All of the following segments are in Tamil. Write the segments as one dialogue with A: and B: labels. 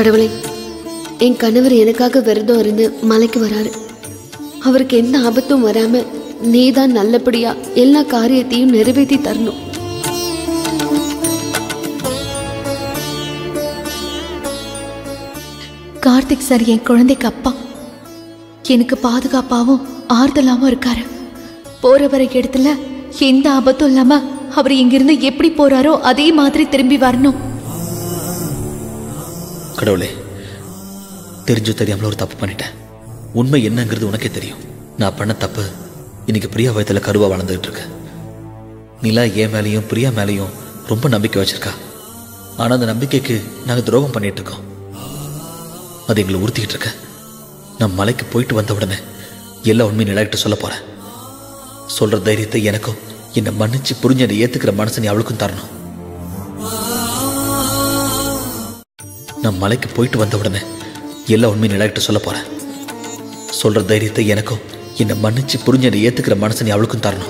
A: கடவுளே என் கணவர் எனக்காக விரதம் இருந்து மலைக்கு வராரு அவருக்கு எந்த ஆபத்தும் வராம நீதான் நல்லபடியா எல்லா காரியத்தையும் நிறைவேற்றி தரணும்
B: கார்த்திக் சார் என் குழந்தைக்கு அப்பா எனக்கு பாதுகாப்பாவும் ஆறுதலாவும் இருக்காரு போற வர இடத்துல எந்த ஆபத்தும் இல்லாம அவர் இங்கிருந்து எப்படி போறாரோ அதே மாதிரி திரும்பி வரணும்
C: கடவுளே தெரிஞ்சோ தெரியாமல ஒரு தப்பு பண்ணிட்டேன் உண்மை என்னங்கிறது உனக்கே தெரியும் நான் பண்ண தப்பு இன்னைக்கு பிரியா வயத்துல கருவா வளர்ந்துகிட்டு இருக்கு நிலா என் மேலேயும் பிரியா மேலேயும் ரொம்ப நம்பிக்கை வச்சிருக்கா ஆனா அந்த நம்பிக்கைக்கு நாங்க துரோகம் பண்ணிட்டு இருக்கோம் அது எங்களை உறுத்திக்கிட்டு இருக்க நான் மலைக்கு போயிட்டு வந்த உடனே எல்லா உண்மையும் நிலாகிட்ட சொல்ல போறேன் சொல்ற தைரியத்தை எனக்கும் என்னை மன்னிச்சு புரிஞ்சு என்னை ஏத்துக்கிற மனசை நீ அவளுக்கும் தரணும் நான் மலைக்கு போயிட்டு வந்த உடனே எல்லா உண்மையும் நிலாகிட்ட சொல்ல போறேன் சொல்ற தைரியத்தை எனக்கும் என்னை மன்னிச்சு புரிஞ்சு என்னை ஏத்துக்கிற மனசை நீ அவளுக்கும் தரணும்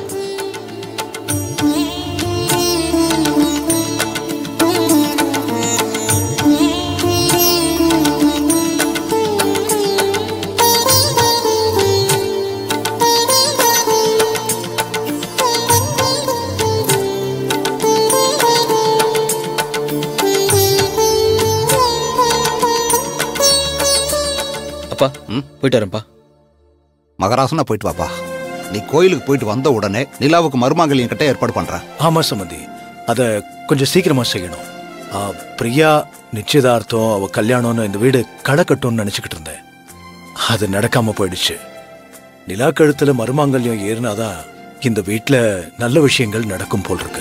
C: அப்பா போயிட்டு வரேன்ப்பா
D: மகராசனா போயிட்டு வாப்பா நீ கோயிலுக்கு போயிட்டு வந்த உடனே நிலாவுக்கு மருமகள் கிட்ட ஏற்பாடு பண்றேன்
E: ஆமா சம்மந்தி அத கொஞ்சம் சீக்கிரமா செய்யணும் ஆ, பிரியா நிச்சயதார்த்தம் அவ கல்யாணம்னு இந்த வீடு களை கட்டும்னு நினைச்சுக்கிட்டு இருந்தேன் அது நடக்காம போயிடுச்சு நிலா கழுத்துல மருமாங்கல்யம் ஏறினாதான் இந்த வீட்ல நல்ல விஷயங்கள் நடக்கும் போல் இருக்கு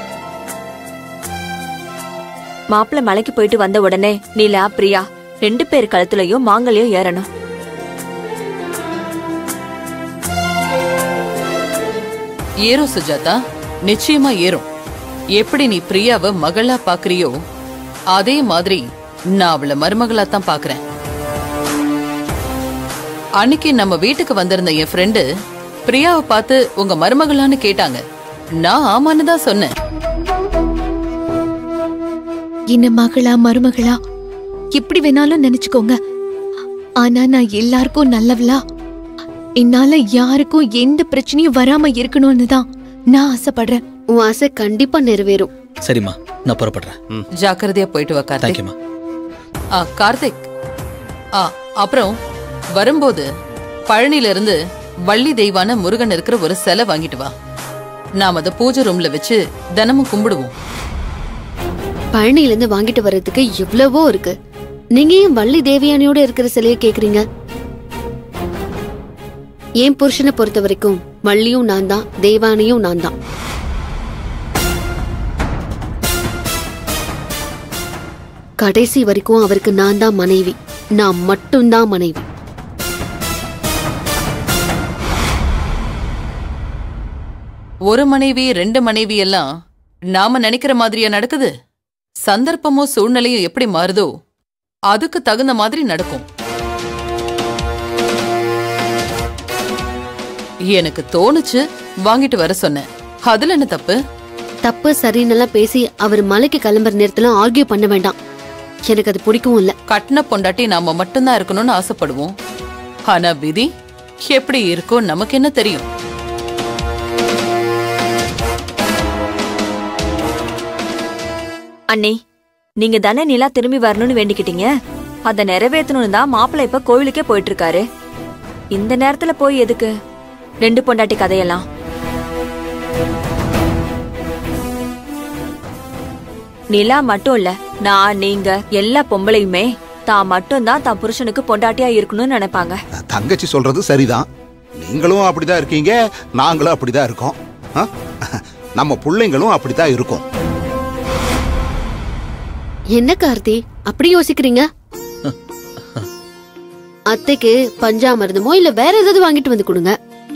F: மாப்பிள்ளை மலைக்கு போயிட்டு வந்த உடனே நிலா பிரியா ரெண்டு பேர் கழுத்துலயும் மாங்கல்யம் ஏறணும்
G: ஏறும் சுஜாதா நிச்சயமா ஏறும் எப்படி நீ பிரியாவை மகளா பாக்குறியோ அதே மாதிரி நான் அவளை மருமகளா தான் பாக்குறேன் அன்னைக்கு நம்ம வீட்டுக்கு வந்திருந்த என் ஃப்ரெண்டு பிரியாவை பார்த்து உங்க மருமகளான்னு கேட்டாங்க நான் ஆமான்னு தான் சொன்னேன்
B: என்ன மகளா மருமகளா எப்படி வேணாலும் நினைச்சுக்கோங்க ஆனா நான் எல்லாருக்கும் நல்லவளா என்னால யாருக்கும் எந்த பிரச்சனையும் வராம இருக்கணும்னு தான் நான் ஆசைப்படுறேன்
A: உன் ஆசை கண்டிப்பா நிறைவேறும்
C: சரிம்மா நான் புறப்படுறேன்
G: ஜாக்கிரதையா போயிட்டு வா கார்த்திக்
C: தேங்க்யூம்மா
G: ஆ கார்த்திக் ஆ அப்புறம் வரும்போது பழனில இருந்து வள்ளி தெய்வான முருகன் இருக்கிற ஒரு சிலை வாங்கிட்டு வா நாம் அதை பூஜை ரூம்ல வச்சு தினமும் கும்பிடுவோம்
A: பழனியில இருந்து வாங்கிட்டு வர்றதுக்கு எவ்வளவோ இருக்கு நீங்க ஏன் வள்ளி தேவியானியோட இருக்கிற சிலையை கேக்குறீங்க என் புருஷனை பொறுத்த வரைக்கும் வள்ளியும் நான் தான் தேவானியும் நான் தான் கடைசி வரைக்கும் அவருக்கு நான் தான் மனைவி நான் மட்டும்தான் மனைவி
G: ஒரு மனைவி ரெண்டு மனைவி எல்லாம் நாம நினைக்கிற மாதிரியா நடக்குது சந்தர்ப்பமும் சூழ்நிலையும் எப்படி மாறுதோ அதுக்கு தகுந்த மாதிரி நடக்கும் எனக்கு தோணுச்சு வாங்கிட்டு வர சொன்னேன் அதுல என்ன தப்பு
A: தப்பு சரின்னெல்லாம் பேசி அவர் மலைக்கு கிளம்புற நேரத்துல ஆர்கியூ பண்ண வேண்டாம் எனக்கு அது பிடிக்கவும் இல்ல
G: கட்டின பொண்டாட்டி நாம மட்டும்தான் இருக்கணும்னு ஆசைப்படுவோம் ஆனா விதி எப்படி இருக்கோ நமக்கு என்ன தெரியும்
F: அண்ணி நீங்க தானே நிலா திரும்பி வரணும்னு வேண்டிக்கிட்டீங்க அதை நிறைவேற்றணும்னு தான் மாப்பிள்ளை இப்ப கோவிலுக்கே போயிட்டு இருக்காரு இந்த நேரத்துல போய் எதுக்கு ரெண்டு பொண்டாட்டி கதையெல்லாம் நிலா மட்டும் இல்ல நான் நீங்க எல்லா பொம்பளையுமே தான் மட்டும்தான் தான் புருஷனுக்கு பொண்டாட்டியா இருக்கணும்னு நினைப்பாங்க
D: தங்கச்சி சொல்றது சரிதான் நீங்களும் அப்படிதான் இருக்கீங்க நாங்களும் அப்படிதான் இருக்கோம் ஆ? நம்ம பிள்ளைங்களும் அப்படிதான் இருக்கும்
A: என்ன கார்த்தி அப்படி யோசிக்கிறீங்க அத்தைக்கு பஞ்சாமிர்தமோ இல்ல வேற ஏதாவது வாங்கிட்டு வந்து கொடுங்க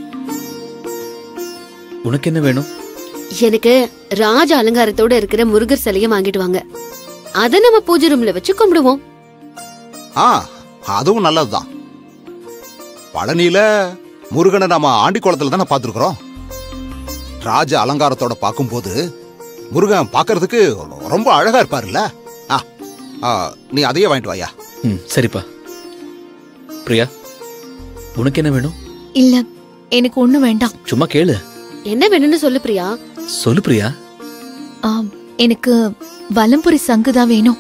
C: உனக்கு என்ன வேணும்
A: எனக்கு ராஜ அலங்காரத்தோட இருக்கிற முருகர் சிலையை வாங்கிட்டு வாங்க அத நம்ம பூஜை ரூம்ல வச்சு கும்பிடுவோம்
D: ஆ அதுவும் நல்லதுதான் பழனியில முருகனை நம்ம ஆண்டி குளத்துல தானே பார்த்துருக்குறோம் ராஜ அலங்காரத்தோட பார்க்கும்போது முருகன் பார்க்கறதுக்கு ரொம்ப அழகா இருப்பாருல்ல ஆ, ஆ, நீ அதையே வாங்கிட்டு வாயா
C: ம் சரிப்பா பிரியா உனக்கு என்ன வேணும்
B: இல்ல எனக்கு ஒண்ணு வேண்டாம்
C: சும்மா கேளு
A: என்ன வேணும்னு சொல்லு பிரியா
C: சொல்லு பிரியா
B: ஆம், எனக்கு வலம்புரி சங்கு தான் வேணும்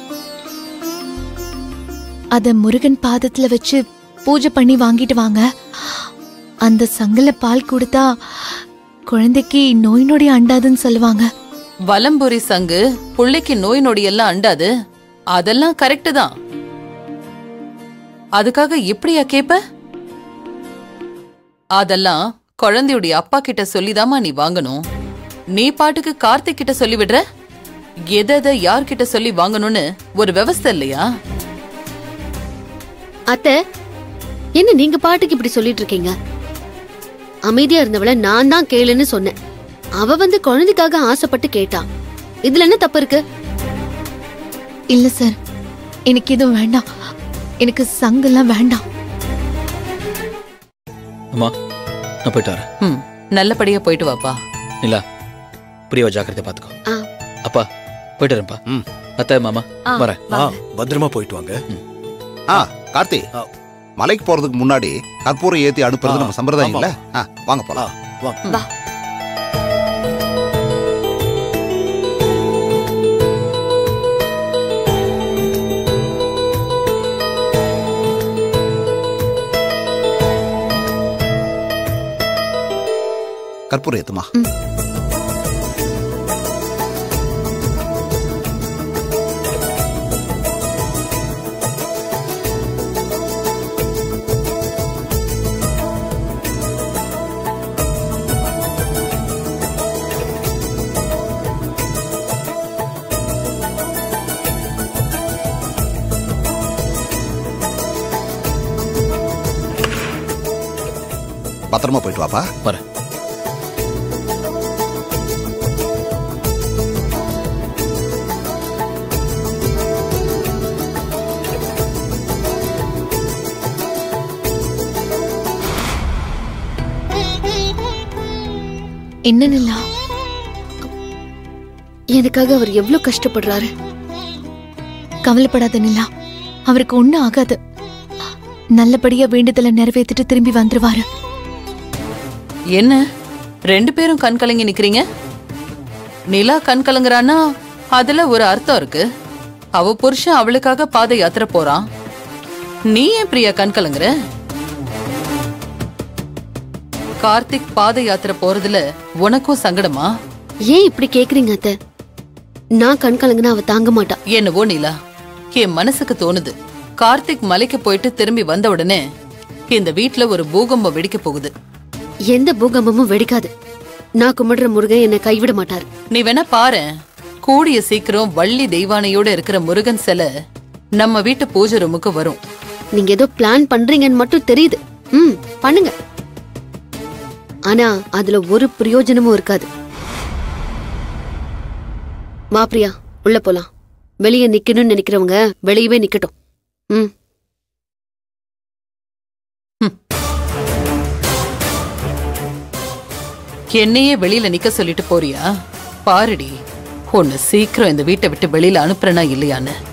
B: அத முருகன் பாதத்துல வச்சு பூஜை பண்ணி வாங்கிட்டு வாங்க அந்த சங்குல பால் கொடுத்தா குழந்தைக்கு நோய் நொடி அண்டாதுன்னு சொல்லுவாங்க
G: வலம்புரி சங்கு புள்ளைக்கு நோய் நொடி எல்லாம் அண்டாது அதெல்லாம் கரெக்ட் தான் அதுக்காக இப்படியா கேப்ப அதெல்லாம் குழந்தையுடைய அப்பா கிட்ட சொல்லிதாம்மா நீ வாங்கணும் நீ பாட்டுக்கு கார்த்திக் கிட்ட சொல்லி விடுற எதை எதை யார்கிட்ட சொல்லி வாங்கணும்னு ஒரு விவஸ்தை இல்லையா
A: அத்தை என்ன நீங்க பாட்டுக்கு இப்படி சொல்லிட்டு இருக்கீங்க அமைதியா இருந்தவள நான் தான் கேளுன்னு சொன்னேன் அவ வந்து குழந்தைக்காக ஆசைப்பட்டு கேட்டா இதுல என்ன தப்பு இருக்கு
B: இல்ல சார் எனக்கு எதுவும் வேண்டாம் எனக்கு சங்கெல்லாம் வேண்டாம்
C: அம்மா நான் போயிட்டு வரேன்
G: ம் நல்லபடியா போயிட்டு வாப்பா
C: நிலா பிரியாவை ஜாக்கிரதை பார்த்துக்கோ
A: ஆ.
C: அப்பா போயிட்டு வரேன்ப்பா
E: ம்.
C: அத்தை மாமா
F: ஆ,
C: வரேன்
E: ஆ பத்திரமா போயிட்டு வாங்க
D: ஆ கார்த்தி
E: ஆ.
D: மலைக்கு போறதுக்கு முன்னாடி கற்பூரம் ஏத்தி அனுப்புறது
E: ஆ,
D: நம்ம சம்பிரதாயம்
E: ஆமா.
D: இல்ல ஆ, வாங்க
E: ஆ,
D: போலாம்
E: வாங்க
F: வா
D: கற்பூரம் ஏத்துமா பத்திரமா போயிட்டு வாப்பா
C: வரேன்
B: என்ன நிலா
A: எனக்காக அவர் எவ்வளவு கஷ்டப்படுறாரு
B: கவலைப்படாத நிலா அவருக்கு ஒண்ணும் ஆகாது நல்லபடியா வேண்டுதலை நிறைவேத்திட்டு திரும்பி வந்துருவாரு
G: என்ன ரெண்டு பேரும் கண் கலங்கி நிக்கிறீங்க நிலா கண் கலங்குறான்னா அதுல ஒரு அர்த்தம் இருக்கு அவ புருஷன் அவளுக்காக பாத யாத்திரை போறான் நீ ஏன் பிரியா கண் கலங்குற கார்த்திக் பாத யாத்திரை போறதுல உனக்கும் சங்கடமா
A: ஏன் இப்படி கேக்குறீங்க அத்தை நான் கண் கலங்குனா அவ தாங்க மாட்டா
G: என்னவோ நிலா என் மனசுக்கு தோணுது கார்த்திக் மலைக்கு போயிட்டு திரும்பி வந்த உடனே இந்த வீட்ல ஒரு பூகம்பம் வெடிக்க போகுது
A: எந்த பூகம்பமும் வெடிக்காது நான் கும்பிடுற முருகன் என்னை கைவிட மாட்டார்
G: நீ வேணா பாரு கூடிய சீக்கிரம் வள்ளி தெய்வானையோட இருக்கிற முருகன் சிலை நம்ம வீட்டு பூஜை ரூமுக்கு வரும்
A: நீங்க ஏதோ பிளான் பண்றீங்கன்னு மட்டும் தெரியுது ம் பண்ணுங்க ஆனா அதுல ஒரு பிரயோஜனமும் இருக்காது வா பிரியா உள்ள போலாம் வெளியே நிக்கணும்னு நினைக்கிறவங்க வெளியவே நிக்கட்டும் ம்
G: என்னையே வெளியில நிக்க சொல்லிட்டு போறியா பாருடி உன்னை சீக்கிரம் இந்த வீட்டை விட்டு வெளியில அனுப்புறனா இல்லையான்னு